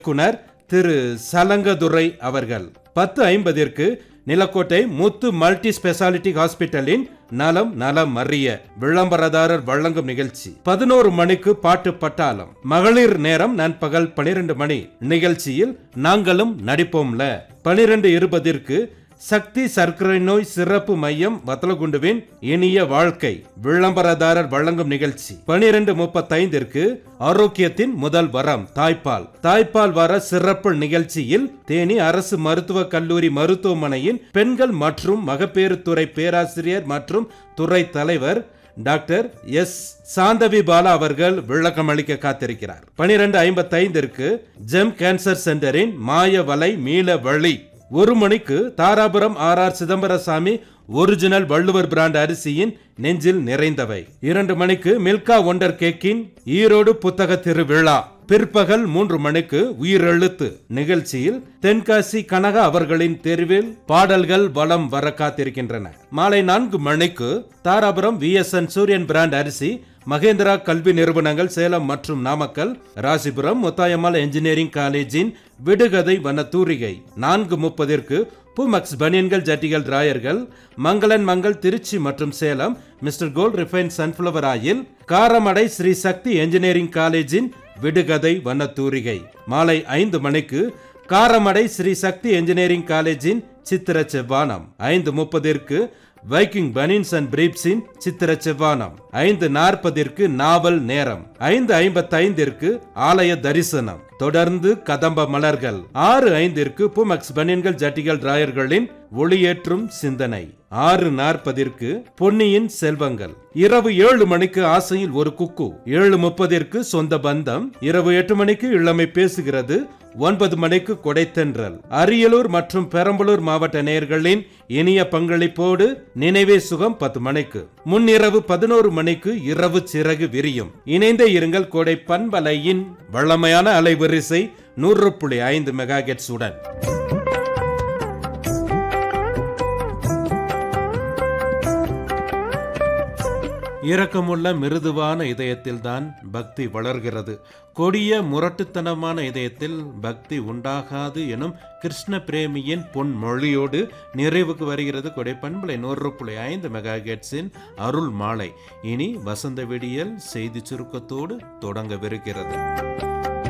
இயக்குனர் திரு சலங்கதுரை அவர்கள் பத்து ஐம்பதிற்கு நிலக்கோட்டை முத்து மல்டி ஸ்பெஷாலிட்டி ஹாஸ்பிட்டலின் நலம் நலம் அறிய விளம்பரதாரர் வழங்கும் நிகழ்ச்சி பதினோரு மணிக்கு பாட்டு பட்டாளம் மகளிர் நேரம் நண்பகல் பனிரெண்டு மணி நிகழ்ச்சியில் நாங்களும் நடிப்போம்ல பனிரெண்டு இருபதிற்கு சக்தி சர்க்கரை நோய் சிறப்பு மையம் வத்தலகுண்டுவின் இனிய வாழ்க்கை விளம்பரதாரர் வழங்கும் நிகழ்ச்சி பனிரெண்டு முப்பத்தைந்திற்கு ஆரோக்கியத்தின் முதல் வரம் தாய்ப்பால் தாய்ப்பால் வர சிறப்பு நிகழ்ச்சியில் தேனி அரசு மருத்துவக் கல்லூரி மருத்துவமனையின் பெண்கள் மற்றும் மகப்பேறு துறை பேராசிரியர் மற்றும் துறை தலைவர் டாக்டர் எஸ் சாந்தவி பாலா அவர்கள் விளக்கம் அளிக்க காத்திருக்கிறார் பனிரெண்டு ஐம்பத்தைந்திற்கு ஜெம் கேன்சர் சென்டரின் மாய வலை மீள வழி ஒரு மணிக்கு Dharapuram R R Chidambarasamy original Valluvar brand அரிசியின் நெஞ்சில் நிறைந்தவை இரண்டு மணிக்கு மில்கா ஒண்டர் கேக்கின் ஈரோடு புத்தக திருவிழா பிற்பகல் மூன்று மணிக்கு உயிரெழுத்து நிகழ்ச்சியில் தென்காசி கனகா அவர்களின் தெருவில் பாடல்கள் வலம் வர காத்திருக்கின்றன மாலை நான்கு மணிக்கு தாராபுரம் வி எஸ் என் சூரியன் பிராண்ட் அரிசி மகேந்திரா கல்வி நிறுவனங்கள் சேலம் மற்றும் நாமக்கல் ராசிபுரம் முத்தாயம்மாள் என்ஜினியரிங் காலேஜின் விடுகதை வன தூரிகை நான்கு முப்பதிற்கு புமக்ஸ் பனியன்கள் ஜட்டிகள் ராயர்கள் மங்களன் மங்கள் திருச்சி மற்றும் Salem Mister Gold refine sunflower oil Karamadai Sri Sakthi engineering காலேஜின் விடுகதை வன தூரிகை மாலை ஐந்து மணிக்கு காரமடை ஸ்ரீ சக்தி என்ஜினியரிங் காலேஜின் சித்திர செவ்வானம் ஐந்து முப்பதிற்கு வைக்கிங் பனின்ஸ் அண்ட் பிரீப்ஸின் சித்திர செவ்வானம் ஐந்து நாற்பதிற்கு நாவல் நேரம் ஐந்து ஐம்பத்தைந்திற்கு ஆலய தரிசனம் தொடர்ந்து கதம்ப மலர்கள் ஆறு ஐந்திற்கு புமக்ஸ் பனியன்கள் ஜட்டிகள் ராயர்களின் ஒளியேற்றும் சிந்தனை ஆறு நாற்பதிற்கு பொன்னியின் செல்வங்கள் இரவு ஏழு மணிக்கு ஆசையில் ஒரு குக்கு ஏழு முப்பதிற்கு சொந்த பந்தம் இரவு எட்டு மணிக்கு இளமை பேசுகிறது ஒன்பது மணிக்கு கொடைத்தென்றல் அரியலூர் மற்றும் பெரம்பலூர் மாவட்ட நேயர்களின் இனிய பங்களிப்போடு நினைவே சுகம் பத்து மணிக்கு முன்னிரவு பதினோரு மணிக்கு இரவு சிறகு விரியும் இணைந்தே இருங்கள் கோடை பண்பலையின் வளமையான அலைவரிசை நூறு புள்ளி ஐந்து மெகா உடன் இரக்கமுள்ள மிருதுவான இதயத்தில்தான் பக்தி வளர்கிறது கொடிய முரட்டுத்தனமான இதயத்தில் பக்தி உண்டாகாது எனும் கிருஷ்ண பிரேமியின் பொன்மொழியோடு நிறைவுக்கு வருகிறது கொடை பண்பலை நூறு புள்ளி ஐந்து மெகா அருள் மாலை இனி வசந்த விடியல் செய்தி சுருக்கத்தோடு தொடங்கவிருக்கிறது